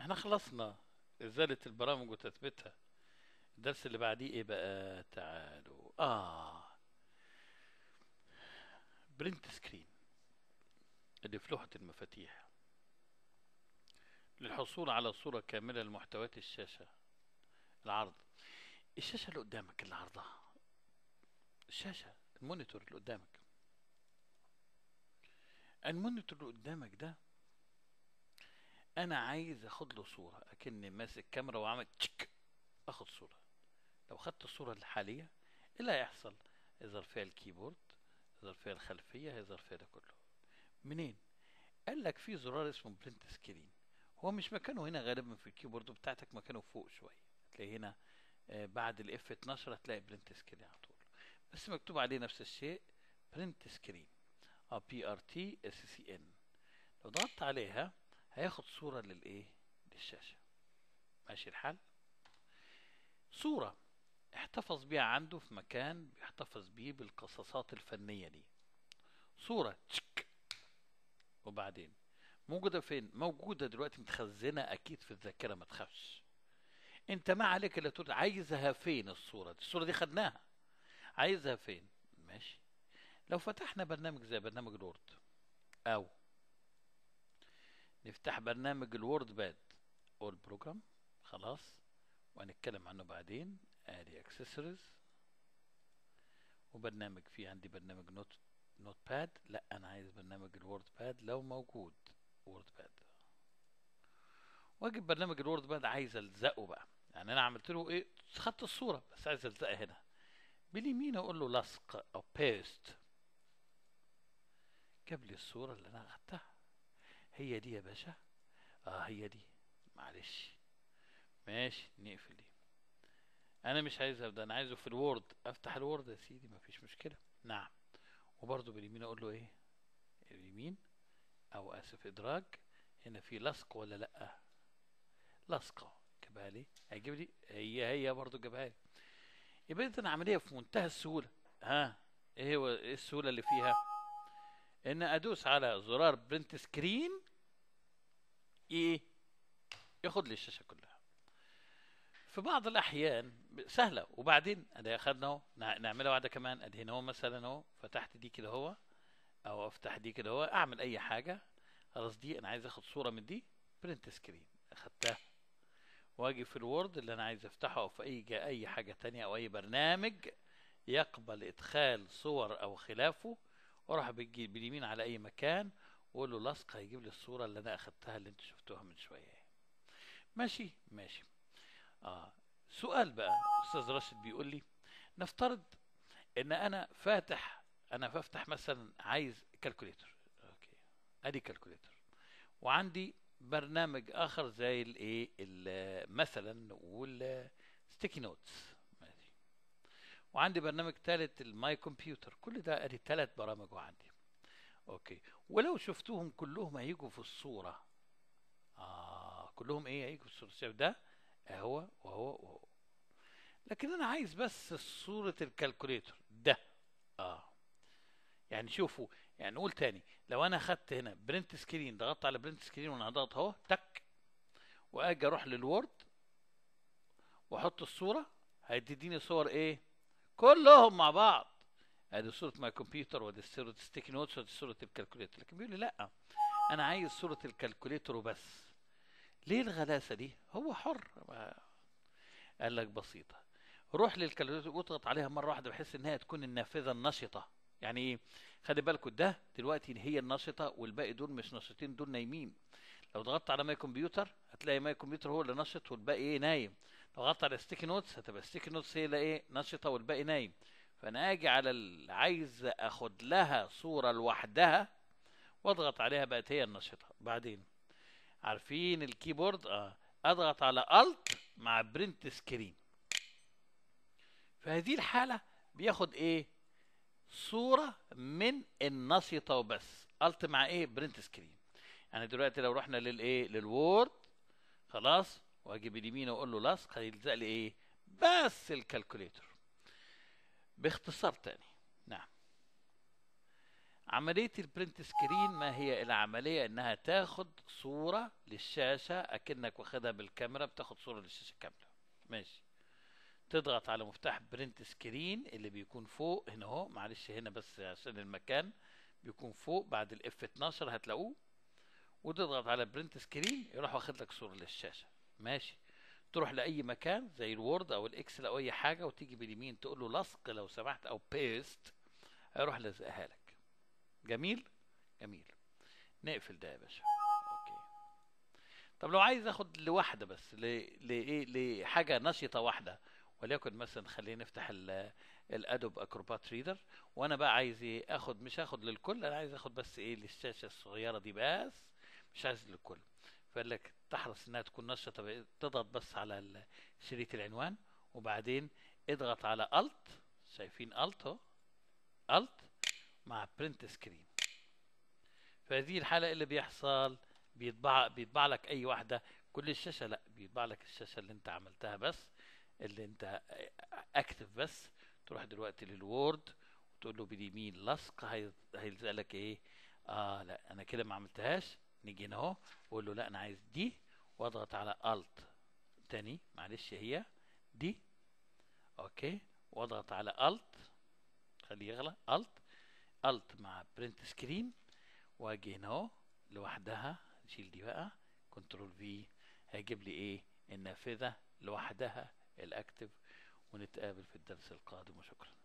احنا خلصنا ازالة البرامج وتثبيتها الدرس اللي بعديه ايه بقى تعالوا اه برنت سكرين اللي في لوحة المفاتيح للحصول على صورة كاملة لمحتويات الشاشة العرض الشاشة اللي قدامك اللي عرضها الشاشة المونيتور اللي قدامك المونيتور اللي قدامك ده انا عايز اخد له صورة اكني ماسك كاميرا وعمل تشك اخد صورة لو خدت الصورة الحالية ايه اللي هيحصل يظهر فيها الكيبورد يظهر فيها الخلفية هيظهر فيها ده كله منين قال لك في زرار اسمه برنت سكرين هو مش مكانه هنا غالبا في الكيبورد بتاعتك مكانه فوق شوية هتلاقي هنا آه، بعد الاف 12 هتلاقي برنت سكرين على طول بس مكتوب عليه نفس الشيء برنت سكرين اه بي ار تي اس سي ان لو ضغطت عليها هياخد صورة للايه للشاشة ماشي الحال صورة احتفظ بيها عنده في مكان بيحتفظ بيه بالقصاصات الفنية دي صورة تشك وبعدين موجودة فين موجودة دلوقتي متخزنة اكيد في الذاكرة ما تخافش انت ما عليك الا تقول عايزها فين الصورة دي الصورة دي خدناها عايزها فين ماشي لو فتحنا برنامج زي برنامج الوورد او نفتح برنامج الوورد باد او البروجرام خلاص وهنتكلم عنه بعدين ادي اكسسوارز وبرنامج في عندي برنامج نوت نوت باد لا انا عايز برنامج الوورد باد لو موجود وورد باد واجيب برنامج الوورد باد عايز الزقه بقى يعني انا عملت له ايه خدت الصوره بس عايز الزقها هنا باليمين اقول له لصق او بيست جاب لي الصوره اللي انا اخدتها هي دي يا باشا اه هي دي معلش ماشي نقفل دي انا مش عايزها ده انا عايزه في الوورد افتح الوورد يا سيدي مفيش مشكله نعم وبرضه باليمين اقول له ايه اليمين او اسف ادراج هنا في لصق ولا لا لصقه جابها لي هيجيب لي هي هي برضه جابها لي يبقى اذا عمليه في منتهى السهوله ها ايه هو ايه السهوله اللي فيها ان ادوس على زرار برنت سكرين ايه ياخد لي الشاشه كلها في بعض الاحيان ب- سهله وبعدين ادي اخدنا اهو نع- نعملها واحده كمان ادي هنا اهو مثلا اهو فتحت دي كده اهو او افتح دي كده اهو اعمل اي حاجه خلاص دي انا عايز اخد صوره من دي برنت سكرين اخدتها واجي في الوورد اللي انا عايز افتحه او في اي جا- اي حاجه تانية او اي برنامج يقبل ادخال صور او خلافه واروح بيجي باليمين على اي مكان واقول له لصق هيجيب لي الصوره اللي انا اخدتها اللي انتوا شفتوها من شويه ماشي ماشي اه سؤال بقى استاذ راشد بيقول لي نفترض ان انا فاتح انا بفتح مثلا عايز كالكوليتر اوكي ادي كالكوليتر وعندي برنامج اخر زي الايه ال- مثلا نقول ستيكي نوتس ماشي وعندي برنامج ثالث الماي كمبيوتر كل ده ادي ثلاث برامج وعندي اوكي ولو شفتوهم كلهم هيجوا في الصوره اه كلهم ايه هيجوا في الصوره شايف ده اهو وهو وهو لكن انا عايز بس صوره الكالكوليتر ده اه يعني شوفوا يعني نقول تاني لو انا خدت هنا برنت سكرين ضغطت على برنت سكرين وانا هضغط اهو تك واجي اروح للوورد واحط الصوره هتديني صور ايه كلهم مع بعض ادي صوره ماي كمبيوتر ودي صوره ستيكي نوتس ودي صوره الكالكوليتر لكن بيقول لي لا انا عايز صوره الكالكوليتر وبس ليه الغلاسه دي هو حر ما- قال لك بسيطه روح للكالكوليتر واضغط عليها مره واحده بحيث ان هي تكون النافذه النشطه يعني ايه خلي بالكوا ده دلوقتي هي النشطه والباقي دول مش نشطين دول نايمين لو ضغطت على ماي كمبيوتر هتلاقي ماي كمبيوتر هو اللي نشط والباقي ايه نايم لو ضغطت على ستيكي نوتس هتبقى ستيكي نوتس هي اللي ايه نشطه والباقي نايم فانا اجي على اللي عايز اخد لها صوره لوحدها واضغط عليها بقت هي النشطه بعدين عارفين الكيبورد اه اضغط على الت مع برنت سكرين في هذه الحاله بياخد ايه صوره من النشطه وبس الت مع ايه برنت سكرين يعني دلوقتي لو رحنا للايه للوورد خلاص واجي باليمين واقول له لصق هيلزق لي ايه بس الكالكوليتر باختصار تاني نعم عملية البرنت سكرين ما هي إلا عملية إنها تاخد صورة للشاشة أكنك واخدها بالكاميرا بتاخد صورة للشاشة كاملة ماشي تضغط على مفتاح برنت سكرين اللي بيكون فوق هنا اهو معلش هنا بس عشان المكان بيكون فوق بعد الاف 12 هتلاقوه وتضغط على برنت سكرين يروح واخد لك صورة للشاشة ماشي تروح لأي مكان زي الوورد أو الإكسل أو أي حاجة وتيجي باليمين تقول له لصق لو سمحت أو بيست هيروح لازقها لك جميل جميل نقفل ده يا باشا اوكي طب لو عايز اخد لواحده بس ل- لايه لحاجه نشطه واحده وليكن مثلا خلينا نفتح ال- الادوب اكروبات ريدر وانا بقى عايز ايه اخد مش هاخد للكل انا عايز اخد بس ايه للشاشه الصغيره دي بس مش عايز للكل فقال لك تحرص انها تكون نشطه بقى- تضغط بس على ال- شريط العنوان وبعدين اضغط على الت شايفين الت اهو الت مع برنت سكرين في هذه الحالة اللي بيحصل بيطبع بيطبع لك أي واحدة كل الشاشة لا بيطبع لك الشاشة اللي أنت عملتها بس اللي أنت أكتف بس تروح دلوقتي للوورد وتقول له باليمين لصق هي- هيلزق لك إيه آه لا أنا كده ما عملتهاش نيجي هنا أهو وأقول له لا أنا عايز دي وأضغط على ألت تاني معلش هي دي أوكي وأضغط على ألت خليه يغلى ألت الت مع برنت سكرين واجي هنا اهو لوحدها نشيل دي بقى كنترول في هيجيب لي ايه النافذه لوحدها الاكتف ونتقابل في الدرس القادم وشكرا